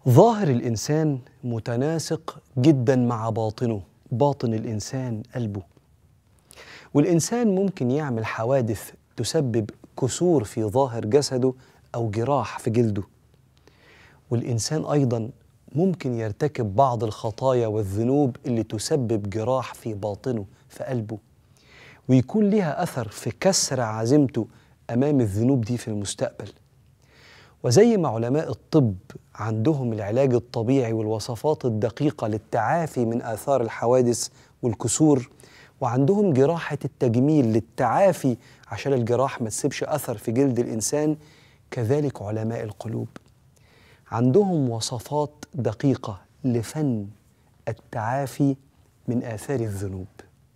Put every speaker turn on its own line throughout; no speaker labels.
ظاهر الإنسان متناسق جدا مع باطنه باطن الإنسان قلبه والإنسان ممكن يعمل حوادث تسبب كسور في ظاهر جسده أو جراح في جلده والإنسان أيضا ممكن يرتكب بعض الخطايا والذنوب اللي تسبب جراح في باطنه في قلبه ويكون لها أثر في كسر عزيمته أمام الذنوب دي في المستقبل وزي ما علماء الطب عندهم العلاج الطبيعي والوصفات الدقيقة للتعافي من آثار الحوادث والكسور وعندهم جراحة التجميل للتعافي عشان الجراح ما تسيبش أثر في جلد الإنسان كذلك علماء القلوب عندهم وصفات دقيقة لفن التعافي من آثار الذنوب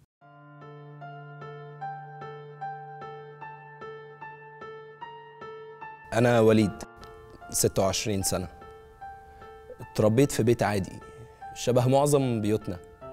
أنا وليد 26 سنة اتربيت في بيت عادي شبه معظم بيوتنا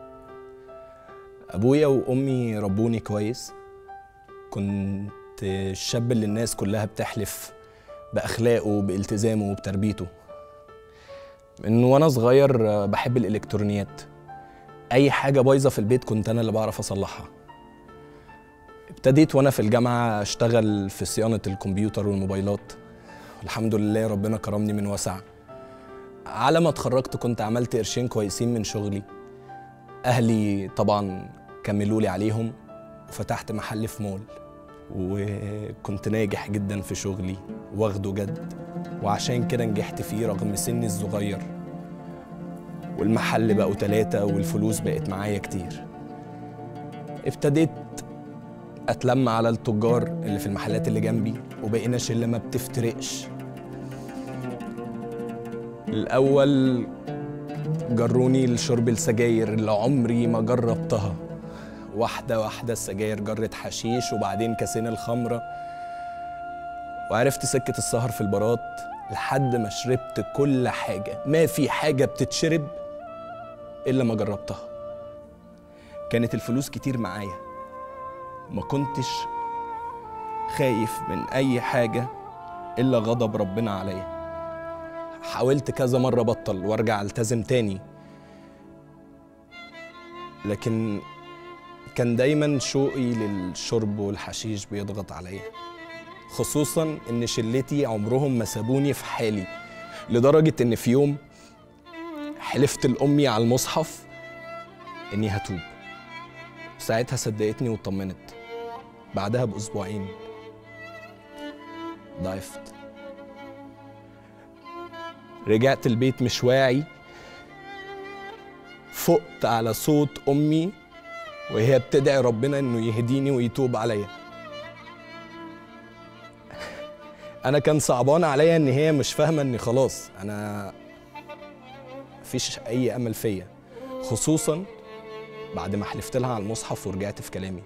أبويا وأمي ربوني كويس كنت الشاب اللي الناس كلها بتحلف بأخلاقه وبالتزامه وبتربيته من وأنا صغير بحب الإلكترونيات أي حاجة بايظة في البيت كنت أنا اللي بعرف أصلحها ابتديت وأنا في الجامعة أشتغل في صيانة الكمبيوتر والموبايلات الحمد لله ربنا كرمني من وسع على ما اتخرجت كنت عملت قرشين كويسين من شغلي اهلي طبعا كملوا لي عليهم وفتحت محل في مول وكنت ناجح جدا في شغلي واخده جد وعشان كده نجحت فيه رغم سني الصغير والمحل بقوا تلاتة والفلوس بقت معايا كتير ابتديت اتلم على التجار اللي في المحلات اللي جنبي وبقينا شله ما بتفترقش الاول جروني لشرب السجاير اللي عمري ما جربتها واحدة واحدة السجاير جرت حشيش وبعدين كاسين الخمرة وعرفت سكة السهر في البارات لحد ما شربت كل حاجة ما في حاجة بتتشرب إلا ما جربتها كانت الفلوس كتير معايا ما كنتش خايف من أي حاجة إلا غضب ربنا عليا حاولت كذا مرة بطل وارجع التزم تاني لكن كان دايما شوقي للشرب والحشيش بيضغط عليا خصوصا ان شلتي عمرهم ما سابوني في حالي لدرجة ان في يوم حلفت لأمي على المصحف اني هتوب ساعتها صدقتني واطمنت بعدها بأسبوعين ضعفت رجعت البيت مش واعي فقت على صوت أمي وهي بتدعي ربنا إنه يهديني ويتوب عليا أنا كان صعبان عليا إن هي مش فاهمة إني خلاص أنا مفيش أي أمل فيا خصوصا بعد ما حلفت لها على المصحف ورجعت في كلامي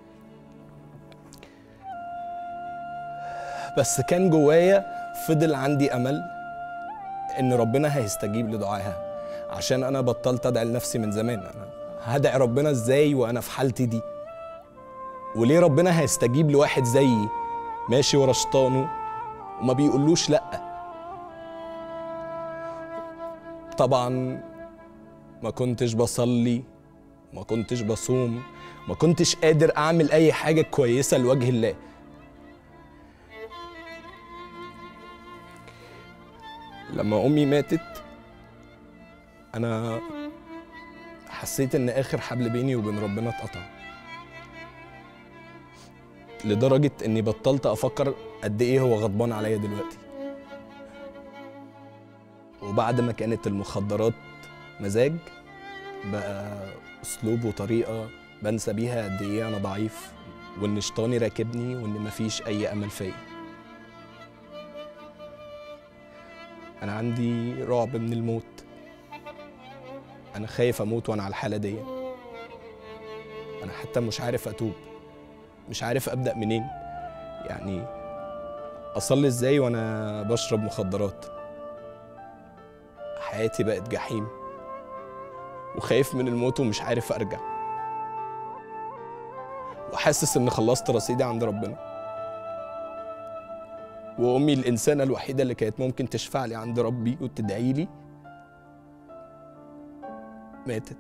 بس كان جوايا فضل عندي امل ان ربنا هيستجيب لدعائها عشان انا بطلت ادعي لنفسي من زمان انا هدعي ربنا ازاي وانا في حالتي دي وليه ربنا هيستجيب لواحد زيي ماشي ورا شيطانه وما بيقولوش لا طبعا ما كنتش بصلي ما كنتش بصوم ما كنتش قادر اعمل اي حاجه كويسه لوجه الله لما امي ماتت انا حسيت ان اخر حبل بيني وبين ربنا اتقطع لدرجه اني بطلت افكر قد ايه هو غضبان عليا دلوقتي وبعد ما كانت المخدرات مزاج بقى اسلوب وطريقه بنسى بيها قد ايه انا ضعيف وان شيطاني راكبني وان مفيش اي امل فيا انا عندي رعب من الموت انا خايف اموت وانا على الحاله دي انا حتى مش عارف اتوب مش عارف ابدا منين يعني اصلي ازاي وانا بشرب مخدرات حياتي بقت جحيم وخايف من الموت ومش عارف ارجع وحاسس ان خلصت رصيدي عند ربنا وامي الانسانه الوحيده اللي كانت ممكن تشفع لي عند ربي وتدعي لي ماتت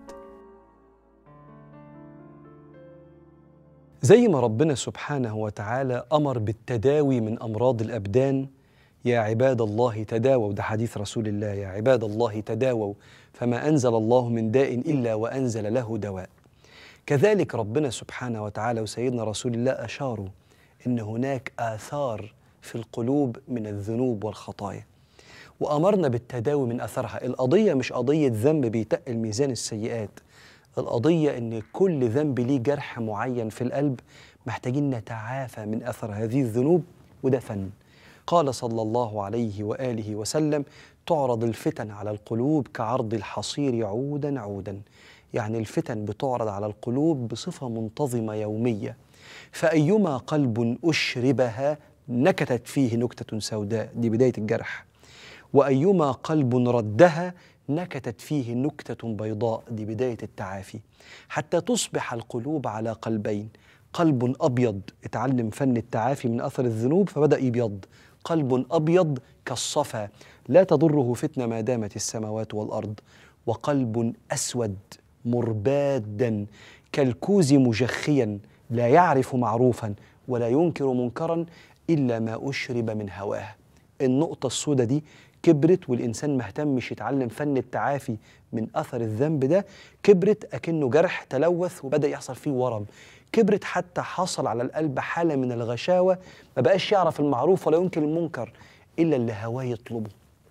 زي ما ربنا سبحانه وتعالى امر بالتداوي من امراض الابدان يا عباد الله تداووا ده حديث رسول الله يا عباد الله تداووا فما انزل الله من داء الا وانزل له دواء كذلك ربنا سبحانه وتعالى وسيدنا رسول الله اشاروا ان هناك اثار في القلوب من الذنوب والخطايا وامرنا بالتداوي من اثرها القضيه مش قضيه ذنب بيتقل ميزان السيئات القضيه ان كل ذنب ليه جرح معين في القلب محتاجين نتعافى من اثر هذه الذنوب وده فن قال صلى الله عليه واله وسلم تعرض الفتن على القلوب كعرض الحصير عودا عودا يعني الفتن بتعرض على القلوب بصفه منتظمه يوميه فايما قلب اشربها نكتت فيه نكته سوداء دي بدايه الجرح وايما قلب ردها نكتت فيه نكته بيضاء دي بدايه التعافي حتى تصبح القلوب على قلبين قلب ابيض اتعلم فن التعافي من اثر الذنوب فبدا يبيض قلب ابيض كالصفا لا تضره فتنه ما دامت السماوات والارض وقلب اسود مربادا كالكوز مجخيا لا يعرف معروفا ولا ينكر منكرا الا ما اشرب من هواه النقطه السوداء دي كبرت والانسان ما اهتمش يتعلم فن التعافي من اثر الذنب ده كبرت اكنه جرح تلوث وبدا يحصل فيه ورم كبرت حتى حصل على القلب حاله من الغشاوه ما بقاش يعرف المعروف ولا ينكر المنكر الا اللي هواه يطلبه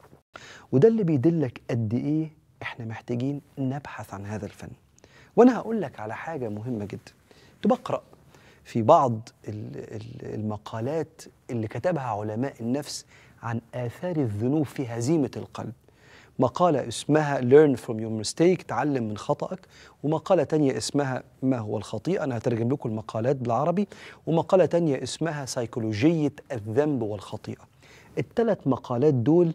وده اللي بيدلك قد ايه احنا محتاجين نبحث عن هذا الفن وانا هقول لك على حاجه مهمه جدا كنت بقرا في بعض ال- ال- المقالات اللي كتبها علماء النفس عن آثار الذنوب في هزيمة القلب مقالة اسمها Learn from your mistake تعلم من خطأك ومقالة تانية اسمها ما هو الخطيئة أنا هترجم لكم المقالات بالعربي ومقالة تانية اسمها سيكولوجية الذنب والخطيئة الثلاث مقالات دول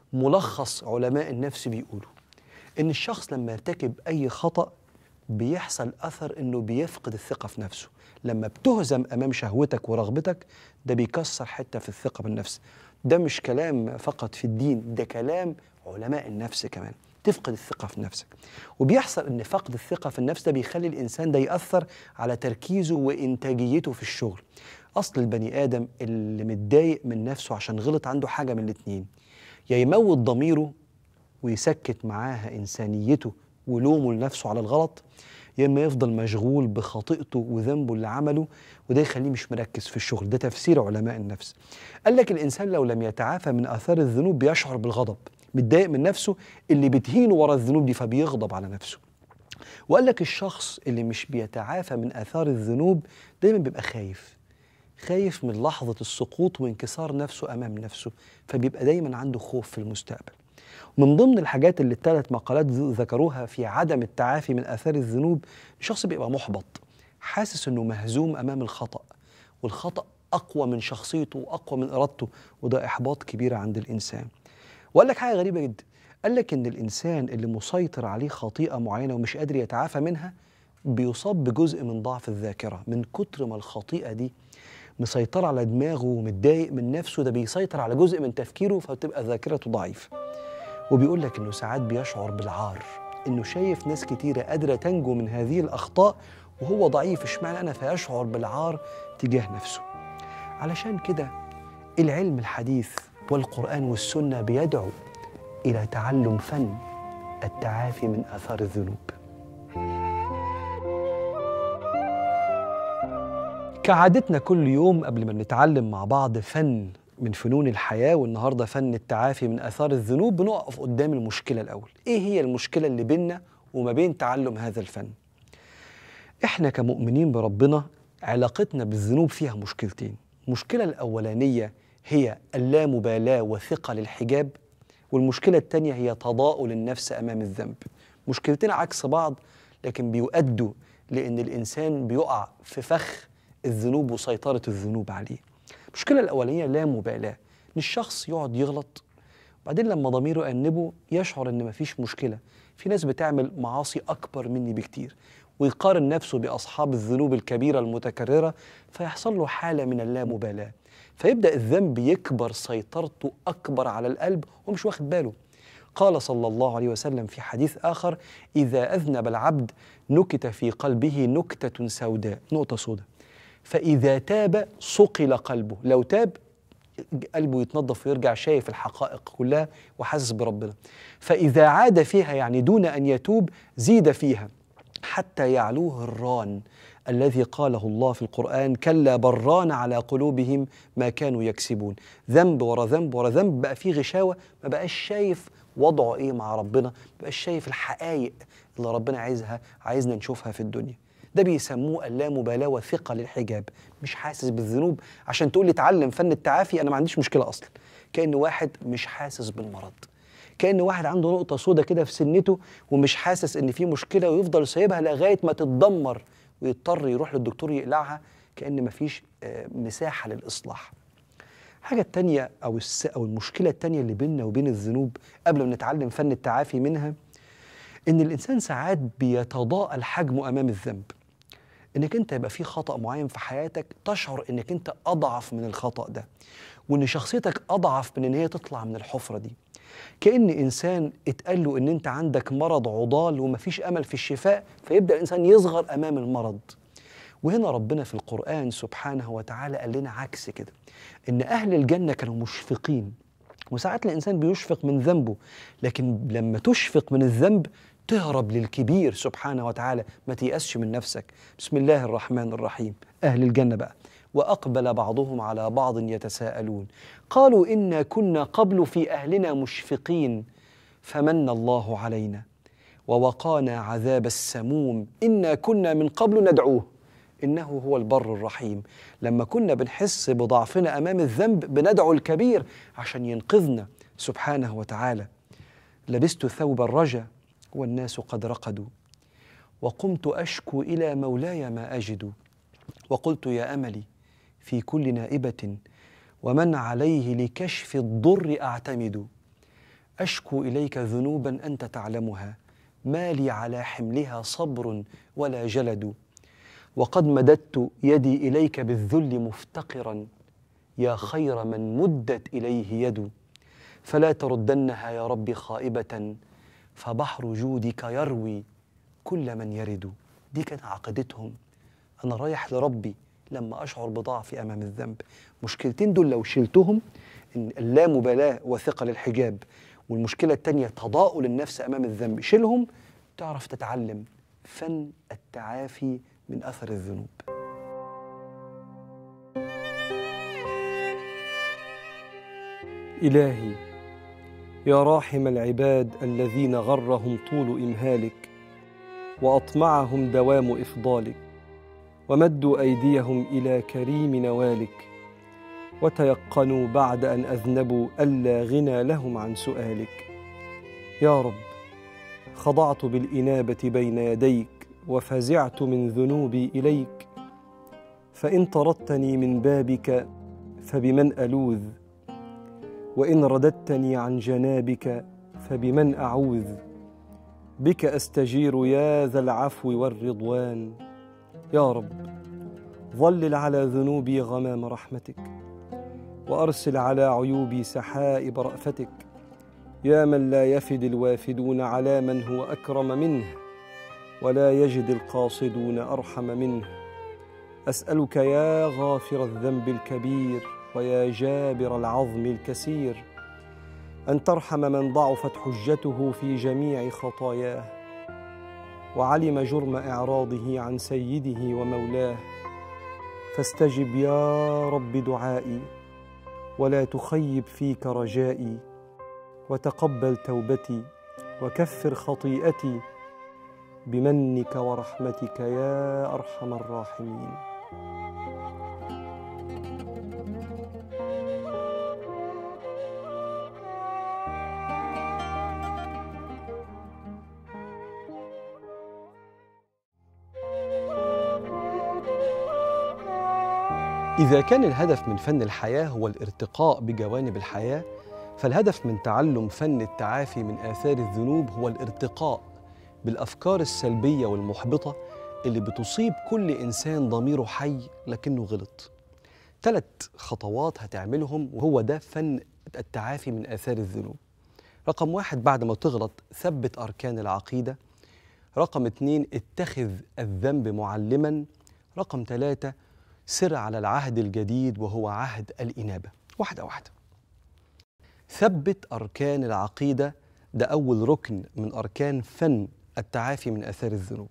ملخص علماء النفس بيقولوا إن الشخص لما يرتكب أي خطأ بيحصل أثر إنه بيفقد الثقة في نفسه لما بتهزم أمام شهوتك ورغبتك ده بيكسر حتة في الثقة بالنفس ده مش كلام فقط في الدين ده كلام علماء النفس كمان تفقد الثقة في نفسك وبيحصل ان فقد الثقة في النفس ده بيخلي الانسان ده يأثر على تركيزه وانتاجيته في الشغل اصل البني ادم اللي متضايق من نفسه عشان غلط عنده حاجة من الاتنين يا يموت ضميره ويسكت معاها انسانيته ولومه لنفسه على الغلط يا اما يفضل مشغول بخطيئته وذنبه اللي عمله وده يخليه مش مركز في الشغل ده تفسير علماء النفس قال لك الانسان لو لم يتعافى من اثار الذنوب بيشعر بالغضب متضايق من نفسه اللي بتهينه ورا الذنوب دي فبيغضب على نفسه وقال لك الشخص اللي مش بيتعافى من اثار الذنوب دايما بيبقى خايف خايف من لحظة السقوط وانكسار نفسه أمام نفسه فبيبقى دايما عنده خوف في المستقبل من ضمن الحاجات اللي الثلاث مقالات ذو- ذكروها في عدم التعافي من آثار الذنوب الشخص بيبقى محبط حاسس انه مهزوم امام الخطأ والخطأ اقوى من شخصيته واقوى من ارادته وده احباط كبير عند الانسان وقال لك حاجه غريبه جدا قال لك ان الانسان اللي مسيطر عليه خطيئه معينه ومش قادر يتعافى منها بيصاب بجزء من ضعف الذاكره من كتر ما الخطيئه دي مسيطرة على دماغه ومتضايق من نفسه ده بيسيطر على جزء من تفكيره فبتبقى ذاكرته ضعيفة وبيقول لك انه ساعات بيشعر بالعار انه شايف ناس كتيرة قادرة تنجو من هذه الأخطاء وهو ضعيف اشمعنى أنا فيشعر بالعار تجاه نفسه علشان كده العلم الحديث والقرآن والسنة بيدعو إلى تعلم فن التعافي من آثار الذنوب كعادتنا كل يوم قبل ما نتعلم مع بعض فن من فنون الحياة والنهاردة فن التعافي من آثار الذنوب بنقف قدام المشكلة الأول إيه هي المشكلة اللي بيننا وما بين تعلم هذا الفن إحنا كمؤمنين بربنا علاقتنا بالذنوب فيها مشكلتين المشكلة الأولانية هي اللامبالاة وثقل الحجاب والمشكلة الثانية هي تضاؤل النفس أمام الذنب مشكلتين عكس بعض لكن بيؤدوا لأن الإنسان بيقع في فخ الذنوب وسيطرة الذنوب عليه المشكلة الأولانية لا مبالاة إن الشخص يقعد يغلط بعدين لما ضميره يأنبه يشعر إن مفيش مشكلة في ناس بتعمل معاصي أكبر مني بكتير ويقارن نفسه بأصحاب الذنوب الكبيرة المتكررة فيحصل له حالة من اللامبالاة فيبدأ الذنب يكبر سيطرته أكبر على القلب ومش واخد باله قال صلى الله عليه وسلم في حديث آخر إذا أذنب العبد نكت في قلبه نكتة سوداء نقطة سوداء فإذا تاب صقل قلبه لو تاب قلبه يتنظف ويرجع شايف الحقائق كلها وحاسس بربنا فإذا عاد فيها يعني دون أن يتوب زيد فيها حتى يعلوه الران الذي قاله الله في القرآن كلا بران على قلوبهم ما كانوا يكسبون ذنب ورا ذنب ورا ذنب بقى فيه غشاوة ما بقاش شايف وضعه ايه مع ربنا ما بقاش شايف الحقائق اللي ربنا عايزها عايزنا نشوفها في الدنيا ده بيسموه اللامبالاة وثقة للحجاب مش حاسس بالذنوب عشان تقول لي اتعلم فن التعافي أنا ما عنديش مشكلة أصلا كأن واحد مش حاسس بالمرض كأن واحد عنده نقطة سودة كده في سنته ومش حاسس إن في مشكلة ويفضل سايبها لغاية ما تتدمر ويضطر يروح للدكتور يقلعها كأن مفيش آه، مساحة للإصلاح الحاجة التانية أو الس أو المشكلة التانية اللي بيننا وبين الذنوب قبل ما نتعلم فن التعافي منها إن الإنسان ساعات بيتضاءل حجمه أمام الذنب انك انت يبقى في خطا معين في حياتك تشعر انك انت اضعف من الخطا ده وان شخصيتك اضعف من ان هي تطلع من الحفره دي كان انسان اتقال له ان انت عندك مرض عضال ومفيش امل في الشفاء فيبدا الانسان يصغر امام المرض وهنا ربنا في القران سبحانه وتعالى قال لنا عكس كده ان اهل الجنه كانوا مشفقين وساعات الانسان بيشفق من ذنبه لكن لما تشفق من الذنب تهرب للكبير سبحانه وتعالى ما تيأسش من نفسك بسم الله الرحمن الرحيم أهل الجنة بقى وأقبل بعضهم على بعض يتساءلون قالوا إنا كنا قبل في أهلنا مشفقين فمن الله علينا ووقانا عذاب السموم إنا كنا من قبل ندعوه إنه هو البر الرحيم لما كنا بنحس بضعفنا أمام الذنب بندعو الكبير عشان ينقذنا سبحانه وتعالى لبست ثوب الرجا والناس قد رقدوا وقمت اشكو الى مولاي ما اجد وقلت يا املي في كل نائبه ومن عليه لكشف الضر اعتمد اشكو اليك ذنوبا انت تعلمها ما لي على حملها صبر ولا جلد وقد مددت يدي اليك بالذل مفتقرا يا خير من مدت اليه يد فلا تردنها يا رب خائبه فبحر جودك يروي كل من يرد دي كانت عقيدتهم انا رايح لربي لما اشعر بضعفي امام الذنب مشكلتين دول لو شلتهم ان اللامبالاه وثقه للحجاب والمشكله الثانيه تضاؤل النفس امام الذنب شيلهم تعرف تتعلم فن التعافي من اثر الذنوب الهي يا راحم العباد الذين غرهم طول امهالك واطمعهم دوام افضالك ومدوا ايديهم الى كريم نوالك وتيقنوا بعد ان اذنبوا الا غنى لهم عن سؤالك يا رب خضعت بالانابه بين يديك وفزعت من ذنوبي اليك فان طردتني من بابك فبمن الوذ وان رددتني عن جنابك فبمن اعوذ بك استجير يا ذا العفو والرضوان يا رب ظلل على ذنوبي غمام رحمتك وارسل على عيوبي سحائب رافتك يا من لا يفد الوافدون على من هو اكرم منه ولا يجد القاصدون ارحم منه اسالك يا غافر الذنب الكبير ويا جابر العظم الكسير ان ترحم من ضعفت حجته في جميع خطاياه وعلم جرم اعراضه عن سيده ومولاه فاستجب يا رب دعائي ولا تخيب فيك رجائي وتقبل توبتي وكفر خطيئتي بمنك ورحمتك يا ارحم الراحمين إذا كان الهدف من فن الحياة هو الارتقاء بجوانب الحياة فالهدف من تعلم فن التعافي من آثار الذنوب هو الارتقاء بالأفكار السلبية والمحبطة اللي بتصيب كل إنسان ضميره حي لكنه غلط ثلاث خطوات هتعملهم وهو ده فن التعافي من آثار الذنوب رقم واحد بعد ما تغلط ثبت أركان العقيدة رقم اتنين اتخذ الذنب معلما رقم ثلاثة سر على العهد الجديد وهو عهد الإنابة واحدة واحدة ثبت أركان العقيدة ده أول ركن من أركان فن التعافي من آثار الذنوب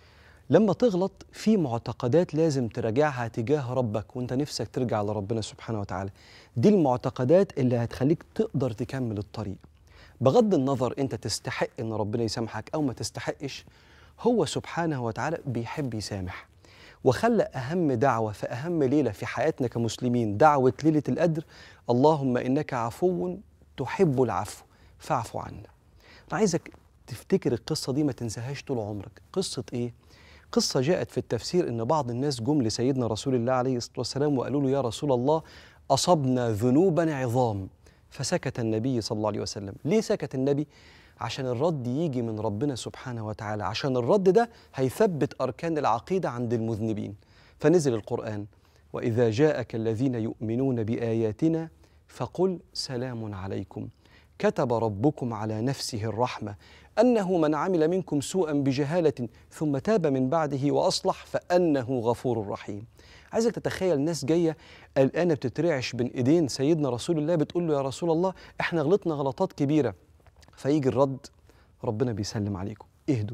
لما تغلط في معتقدات لازم تراجعها تجاه ربك وانت نفسك ترجع لربنا سبحانه وتعالى دي المعتقدات اللي هتخليك تقدر تكمل الطريق بغض النظر انت تستحق ان ربنا يسامحك او ما تستحقش هو سبحانه وتعالى بيحب يسامح وخلى اهم دعوه في اهم ليله في حياتنا كمسلمين دعوه ليله القدر اللهم انك عفو تحب العفو فاعف عنا انا عايزك تفتكر القصه دي ما تنساهاش طول عمرك قصه ايه قصه جاءت في التفسير ان بعض الناس جم لسيدنا رسول الله عليه الصلاه والسلام وقالوا له يا رسول الله اصبنا ذنوبا عظام فسكت النبي صلى الله عليه وسلم ليه سكت النبي عشان الرد يجي من ربنا سبحانه وتعالى عشان الرد ده هيثبت اركان العقيده عند المذنبين فنزل القران واذا جاءك الذين يؤمنون باياتنا فقل سلام عليكم كتب ربكم على نفسه الرحمه انه من عمل منكم سوءا بجهاله ثم تاب من بعده واصلح فانه غفور رحيم عايزك تتخيل ناس جايه قلقانه بتترعش بين ايدين سيدنا رسول الله بتقول له يا رسول الله احنا غلطنا غلطات كبيره فيجي الرد ربنا بيسلم عليكم اهدوا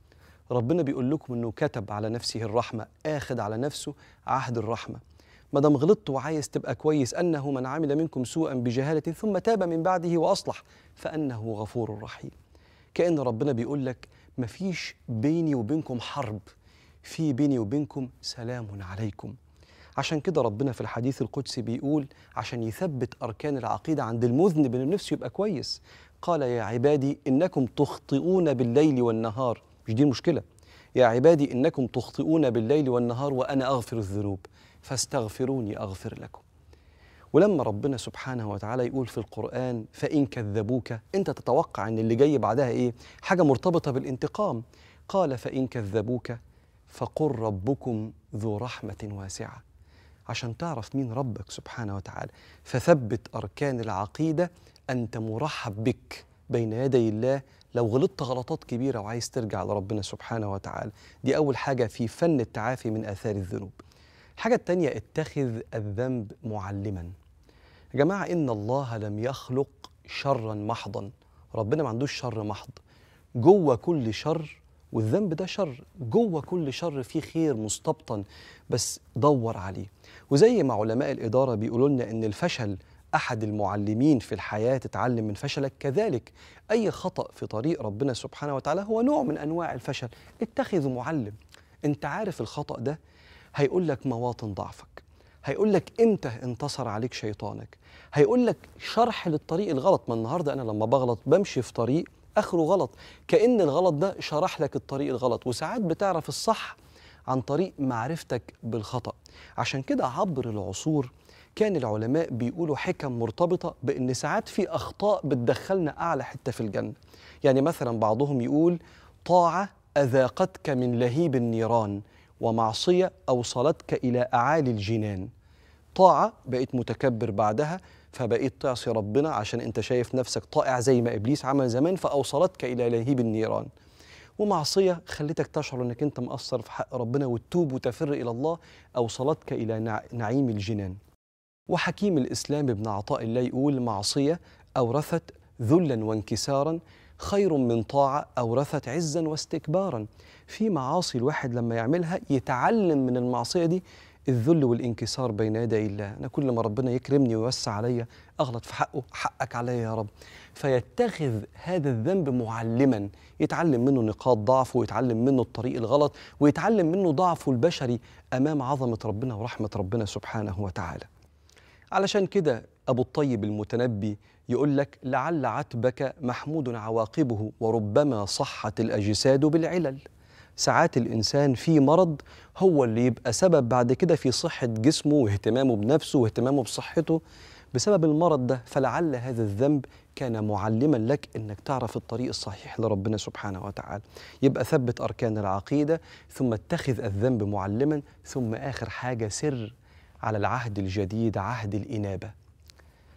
ربنا بيقول لكم انه كتب على نفسه الرحمه اخذ على نفسه عهد الرحمه ما دام غلطت وعايز تبقى كويس انه من عمل منكم سوءا بجهاله ثم تاب من بعده واصلح فانه غفور رحيم كان ربنا بيقول لك مفيش بيني وبينكم حرب في بيني وبينكم سلام عليكم عشان كده ربنا في الحديث القدسي بيقول عشان يثبت أركان العقيدة عند المذنب إن نفسه يبقى كويس قال يا عبادي إنكم تخطئون بالليل والنهار مش دي المشكلة يا عبادي إنكم تخطئون بالليل والنهار وأنا أغفر الذنوب فاستغفروني أغفر لكم ولما ربنا سبحانه وتعالى يقول في القرآن فإن كذبوك أنت تتوقع أن اللي جاي بعدها إيه حاجة مرتبطة بالانتقام قال فإن كذبوك فقل ربكم ذو رحمة واسعة عشان تعرف مين ربك سبحانه وتعالى فثبت أركان العقيدة أنت مرحب بك بين يدي الله لو غلطت غلطات كبيرة وعايز ترجع لربنا سبحانه وتعالى دي أول حاجة في فن التعافي من آثار الذنوب الحاجة التانية اتخذ الذنب معلما يا جماعة إن الله لم يخلق شرا محضا ربنا ما عندوش شر محض جوه كل شر والذنب ده شر جوه كل شر فيه خير مستبطن بس دور عليه وزي ما علماء الإدارة بيقولوا لنا إن الفشل أحد المعلمين في الحياة تتعلم من فشلك كذلك أي خطأ في طريق ربنا سبحانه وتعالى هو نوع من أنواع الفشل اتخذ معلم أنت عارف الخطأ ده هيقول لك مواطن ضعفك هيقول لك امتى انتصر عليك شيطانك هيقول لك شرح للطريق الغلط ما النهارده انا لما بغلط بمشي في طريق اخره غلط كان الغلط ده شرح لك الطريق الغلط وساعات بتعرف الصح عن طريق معرفتك بالخطا عشان كده عبر العصور كان العلماء بيقولوا حكم مرتبطه بان ساعات في اخطاء بتدخلنا اعلى حته في الجنه يعني مثلا بعضهم يقول طاعه اذاقتك من لهيب النيران ومعصيه اوصلتك الى اعالي الجنان طاعه بقيت متكبر بعدها فبقيت تعصي ربنا عشان انت شايف نفسك طائع زي ما ابليس عمل زمان فاوصلتك الى لهيب النيران ومعصيه خلتك تشعر انك انت مقصر في حق ربنا وتتوب وتفر الى الله اوصلتك الى نع- نعيم الجنان وحكيم الاسلام ابن عطاء الله يقول معصيه اورثت ذلا وانكسارا خير من طاعه اورثت عزا واستكبارا في معاصي الواحد لما يعملها يتعلم من المعصيه دي الذل والانكسار بين يدي الله انا كل ما ربنا يكرمني ويوسع عليا اغلط في حقه حقك عليا يا رب فيتخذ هذا الذنب معلما يتعلم منه نقاط ضعفه ويتعلم منه الطريق الغلط ويتعلم منه ضعفه البشري امام عظمه ربنا ورحمه ربنا سبحانه وتعالى علشان كده أبو الطيب المتنبي يقول لك لعل عتبك محمود عواقبه وربما صحت الأجساد بالعلل ساعات الإنسان في مرض هو اللي يبقى سبب بعد كده في صحة جسمه واهتمامه بنفسه واهتمامه بصحته بسبب المرض ده فلعل هذا الذنب كان معلما لك انك تعرف الطريق الصحيح لربنا سبحانه وتعالى يبقى ثبت اركان العقيده ثم اتخذ الذنب معلما ثم اخر حاجه سر على العهد الجديد عهد الانابه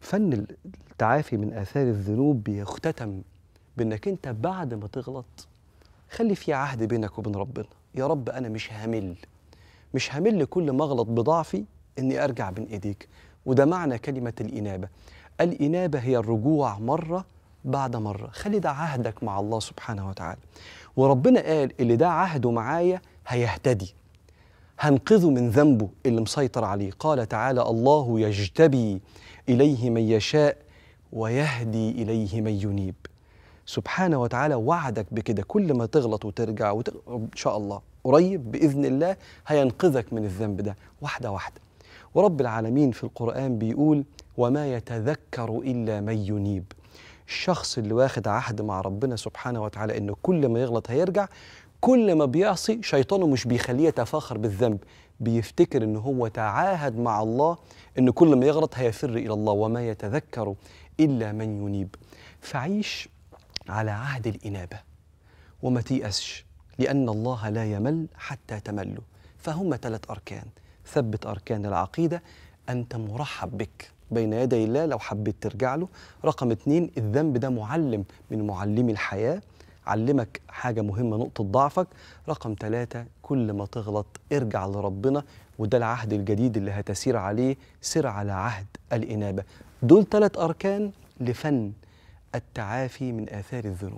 فن التعافي من آثار الذنوب بيختتم بأنك أنت بعد ما تغلط خلي في عهد بينك وبين ربنا يا رب أنا مش همل مش همل كل ما أغلط بضعفي إني أرجع بين إيديك وده معنى كلمة الإنابة الإنابة هي الرجوع مرة بعد مرة خلي ده عهدك مع الله سبحانه وتعالى وربنا قال اللي ده عهده معايا هيهتدي هنقذه من ذنبه اللي مسيطر عليه قال تعالى الله يجتبي إليه من يشاء ويهدي إليه من ينيب سبحانه وتعالى وعدك بكده كل ما تغلط وترجع وت... إن شاء الله قريب بإذن الله هينقذك من الذنب ده واحدة واحدة ورب العالمين في القرآن بيقول وما يتذكر إلا من ينيب الشخص اللي واخد عهد مع ربنا سبحانه وتعالى إنه كل ما يغلط هيرجع كل ما بيعصي شيطانه مش بيخليه يتفاخر بالذنب بيفتكر إن هو تعاهد مع الله إن كل ما يغلط هيفر إلى الله وما يتذكر إلا من ينيب فعيش على عهد الإنابة وما تيأسش لأن الله لا يمل حتى تملوا فهم ثلاث أركان ثبت أركان العقيدة أنت مرحب بك بين يدي الله لو حبيت ترجع له رقم اتنين الذنب ده معلم من معلمي الحياة علمك حاجة مهمة نقطة ضعفك رقم ثلاثة كل ما تغلط ارجع لربنا وده العهد الجديد اللي هتسير عليه سر على عهد الإنابة دول ثلاث أركان لفن التعافي من آثار الذنوب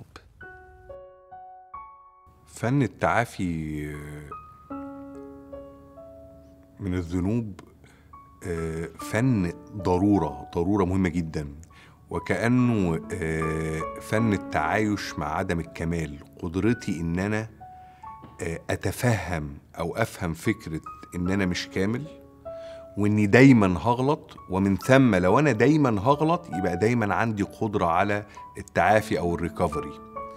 فن التعافي من الذنوب آه، فن ضرورة ضرورة مهمة جدا وكأنه آه، فن التعايش مع عدم الكمال قدرتي إن أنا آه، أتفهم أو أفهم فكرة إن أنا مش كامل وإني دايما هغلط ومن ثم لو أنا دايما هغلط يبقى دايما عندي قدرة على التعافي أو الريكفري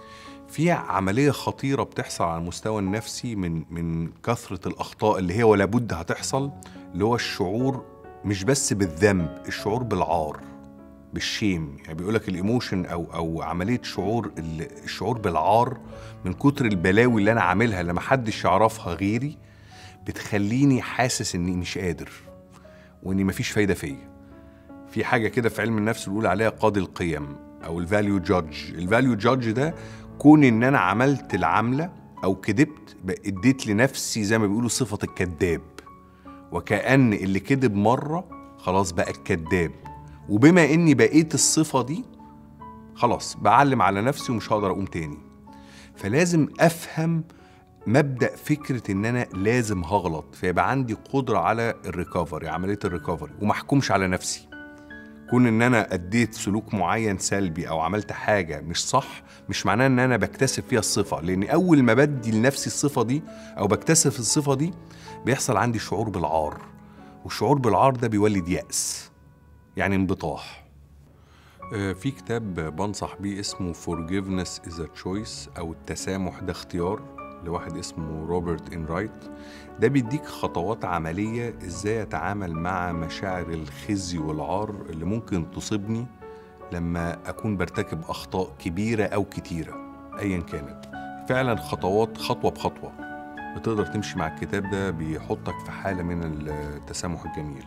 في عملية خطيرة بتحصل على المستوى النفسي من من كثرة الأخطاء اللي هي ولا بد هتحصل اللي هو الشعور مش بس بالذنب الشعور بالعار بالشيم يعني بيقول لك الايموشن او او عمليه شعور ال- الشعور بالعار من كتر البلاوي اللي انا عاملها اللي محدش يعرفها غيري بتخليني حاسس اني مش قادر واني مفيش فايده فيا في حاجه كده في علم النفس بنقول عليها قاضي القيم او الفاليو جادج الفاليو جادج ده كون ان انا عملت العمله او كذبت بقى اديت لنفسي زي ما بيقولوا صفه الكذاب وكأن اللي كذب مرة خلاص بقى الكذاب وبما اني بقيت الصفة دي خلاص بعلم على نفسي ومش هقدر اقوم تاني فلازم افهم مبدأ فكرة ان انا لازم هغلط فيبقى عندي قدرة على الريكفري عملية الريكفري ومحكومش على نفسي كون ان انا اديت سلوك معين سلبي او عملت حاجه مش صح مش معناه ان انا بكتسب فيها الصفه لان اول ما بدي لنفسي الصفه دي او بكتسب الصفه دي بيحصل عندي شعور بالعار والشعور بالعار ده بيولد يأس يعني انبطاح آه، في كتاب بنصح بيه اسمه Forgiveness is a Choice أو التسامح ده اختيار لواحد اسمه روبرت إن رايت ده بيديك خطوات عملية ازاي اتعامل مع مشاعر الخزي والعار اللي ممكن تصيبني لما اكون برتكب اخطاء كبيرة او كتيرة ايا كانت فعلا خطوات خطوة بخطوة بتقدر تمشي مع الكتاب ده بيحطك في حالة من التسامح الجميل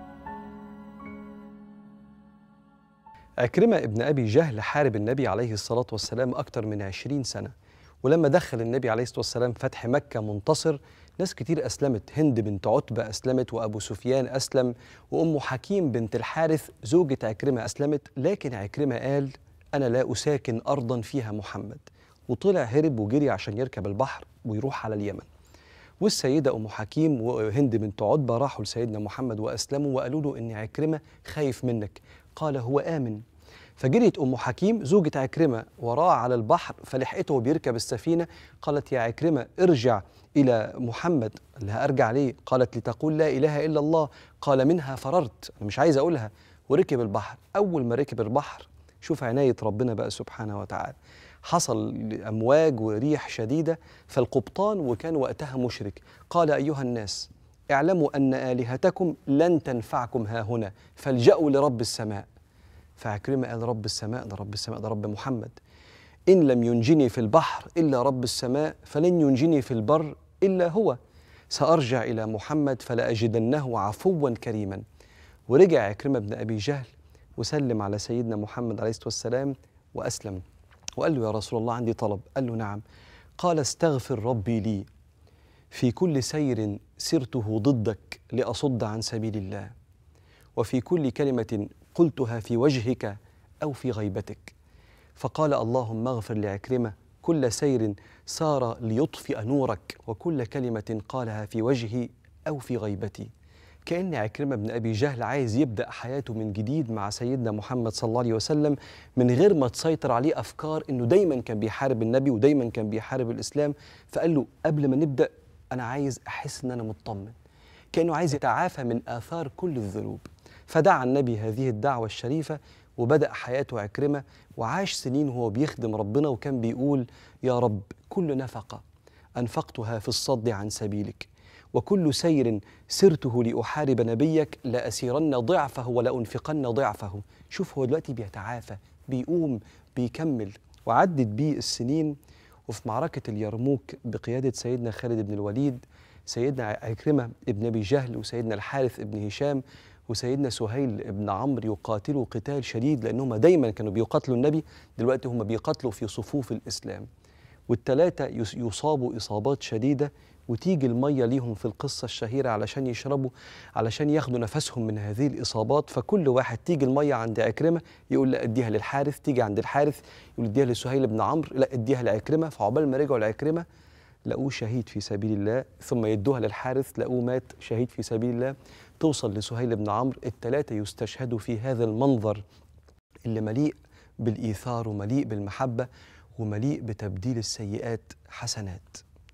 عكرمة ابن أبي جهل حارب النبي عليه الصلاة والسلام أكثر من عشرين سنة ولما دخل النبي عليه الصلاة والسلام فتح مكة منتصر ناس كتير أسلمت هند بنت عتبة أسلمت وأبو سفيان أسلم وأم حكيم بنت الحارث زوجة عكرمة أسلمت لكن عكرمة قال أنا لا أساكن أرضا فيها محمد وطلع هرب وجري عشان يركب البحر ويروح على اليمن والسيدة أم حكيم وهند بنت عتبة راحوا لسيدنا محمد وأسلموا وقالوا له إن عكرمة خايف منك قال هو آمن فجريت أم حكيم زوجة عكرمة وراه على البحر فلحقته وهو بيركب السفينة قالت يا عكرمة ارجع إلى محمد اللي هأرجع ليه قالت لتقول لا إله إلا الله قال منها فررت أنا مش عايز أقولها وركب البحر أول ما ركب البحر شوف عناية ربنا بقى سبحانه وتعالى حصل أمواج وريح شديدة فالقبطان وكان وقتها مشرك قال أيها الناس اعلموا أن آلهتكم لن تنفعكم ها هنا فالجأوا لرب السماء فعكرمة قال رب السماء ده رب السماء ده رب محمد إن لم ينجني في البحر إلا رب السماء فلن ينجني في البر إلا هو سأرجع إلى محمد فلأجدنه عفوا كريما ورجع عكرمة بن أبي جهل وسلم على سيدنا محمد عليه الصلاة والسلام وأسلم وقال له يا رسول الله عندي طلب قال له نعم قال استغفر ربي لي في كل سير سرته ضدك لأصد عن سبيل الله وفي كل كلمة قلتها في وجهك أو في غيبتك فقال اللهم اغفر لعكرمة كل سير سار ليطفئ نورك وكل كلمة قالها في وجهي أو في غيبتي كأن عكرمة بن أبي جهل عايز يبدأ حياته من جديد مع سيدنا محمد صلى الله عليه وسلم من غير ما تسيطر عليه أفكار إنه دايما كان بيحارب النبي ودايما كان بيحارب الإسلام فقال له قبل ما نبدأ أنا عايز أحس إن أنا مطمن كأنه عايز يتعافى من آثار كل الذنوب فدعا النبي هذه الدعوة الشريفة وبدأ حياته عكرمة وعاش سنين وهو بيخدم ربنا وكان بيقول يا رب كل نفقة أنفقتها في الصد عن سبيلك وكل سير سرته لأحارب نبيك لأسيرن ضعفه ولأنفقن ضعفه شوف هو دلوقتي بيتعافى بيقوم بيكمل وعدت بيه السنين وفي معركة اليرموك بقيادة سيدنا خالد بن الوليد سيدنا عكرمة ابن أبي جهل وسيدنا الحارث ابن هشام وسيدنا سهيل ابن عمرو يقاتلوا قتال شديد لأنهم دايما كانوا بيقاتلوا النبي دلوقتي هم بيقاتلوا في صفوف الإسلام والتلاتة يص- يصابوا إصابات شديدة وتيجي المية ليهم في القصة الشهيرة علشان يشربوا علشان ياخدوا نفسهم من هذه الإصابات فكل واحد تيجي المية عند عكرمة يقول لا اديها للحارث تيجي عند الحارث يقول اديها لسهيل بن عمرو لا اديها لعكرمة فعقبال ما رجعوا لعكرمة لقوه شهيد في سبيل الله ثم يدوها للحارث لقوه مات شهيد في سبيل الله توصل لسهيل بن عمرو التلاتة يستشهدوا في هذا المنظر اللي مليء بالإيثار ومليء بالمحبة ومليء بتبديل السيئات حسنات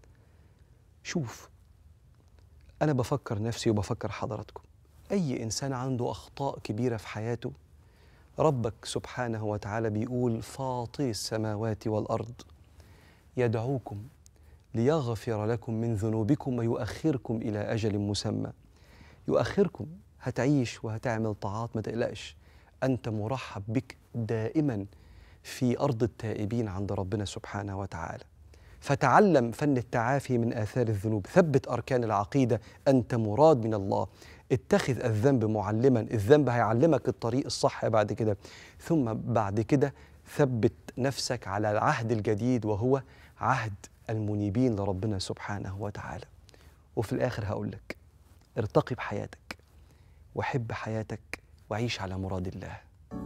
شوف أنا بفكر نفسي وبفكر حضراتكم أي إنسان عنده أخطاء كبيرة في حياته ربك سبحانه وتعالى بيقول فاطر السماوات والأرض يدعوكم ليغفر لكم من ذنوبكم ويؤخركم إلى أجل مسمى يؤخركم هتعيش وهتعمل طاعات ما تقلقش أنت مرحب بك دائما في أرض التائبين عند ربنا سبحانه وتعالى فتعلم فن التعافي من آثار الذنوب ثبت أركان العقيدة أنت مراد من الله اتخذ الذنب معلما الذنب هيعلمك الطريق الصح بعد كده ثم بعد كده ثبت نفسك على العهد الجديد وهو عهد المنيبين لربنا سبحانه وتعالى وفي الآخر هقول لك ارتقي بحياتك وحب حياتك وعيش على مراد الله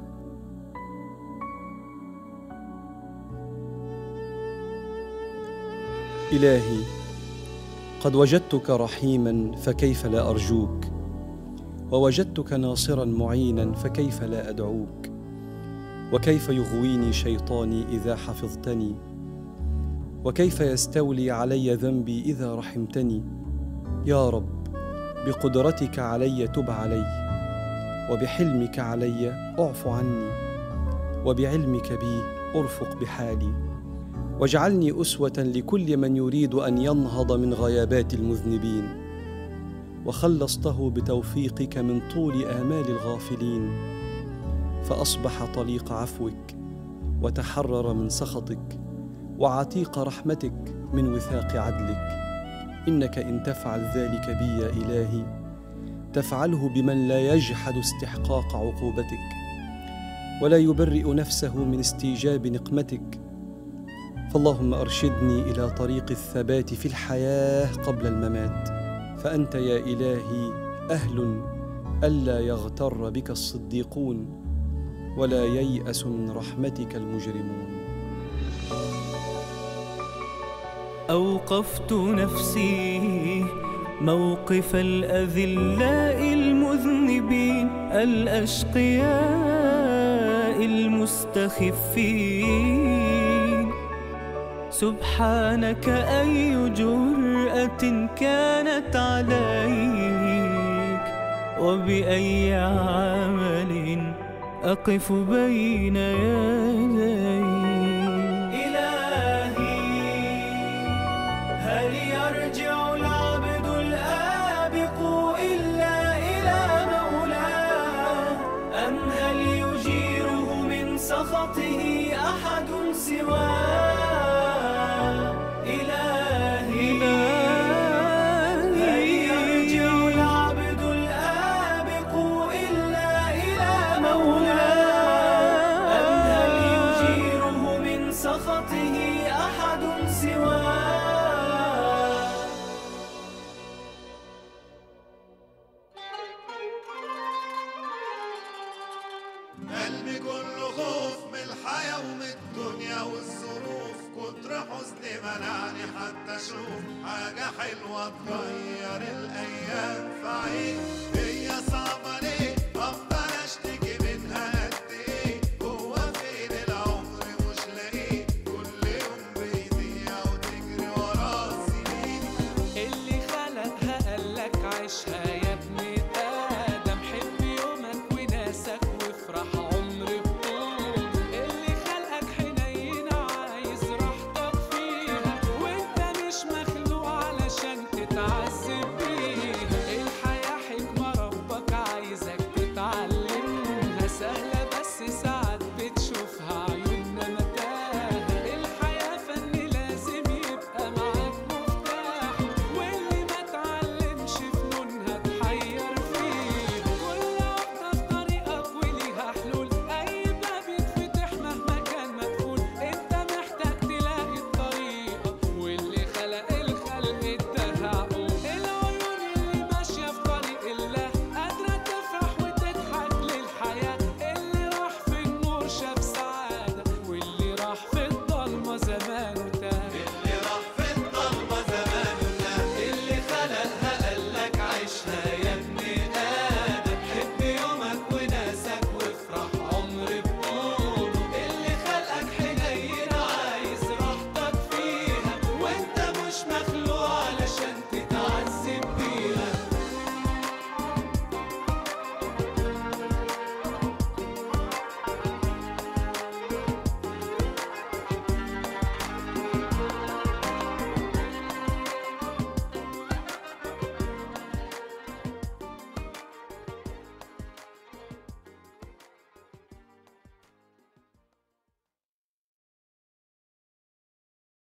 إلهي قد وجدتك رحيما فكيف لا أرجوك ووجدتك ناصرا معينا فكيف لا أدعوك وكيف يغويني شيطاني إذا حفظتني وكيف يستولي علي ذنبي إذا رحمتني يا رب بقدرتك علي تب علي وبحلمك علي اعف عني وبعلمك بي ارفق بحالي واجعلني اسوه لكل من يريد ان ينهض من غيابات المذنبين وخلصته بتوفيقك من طول امال الغافلين فاصبح طليق عفوك وتحرر من سخطك وعتيق رحمتك من وثاق عدلك انك ان تفعل ذلك بي يا الهي تفعله بمن لا يجحد استحقاق عقوبتك ولا يبرئ نفسه من استيجاب نقمتك فاللهم ارشدني الى طريق الثبات في الحياه قبل الممات فانت يا الهي اهل الا يغتر بك الصديقون ولا يياس من رحمتك المجرمون
أوقفت نفسي موقف الأذلاء المذنبين الأشقياء المستخفين سبحانك أي جرأة كانت عليك وبأي عمل أقف بين يديك إلهي هل يرجع العبد الآبق إلا إلى مولاه أم هل يجيره من سخطه أحد سواه إلهي هل يرجع العبد الآبق إلا إلى مولاه
قلبي كله خوف من الحياة ومن الدنيا والظروف كتر حزني منعني حتى اشوف حاجة حلوة تغير الايام في عيني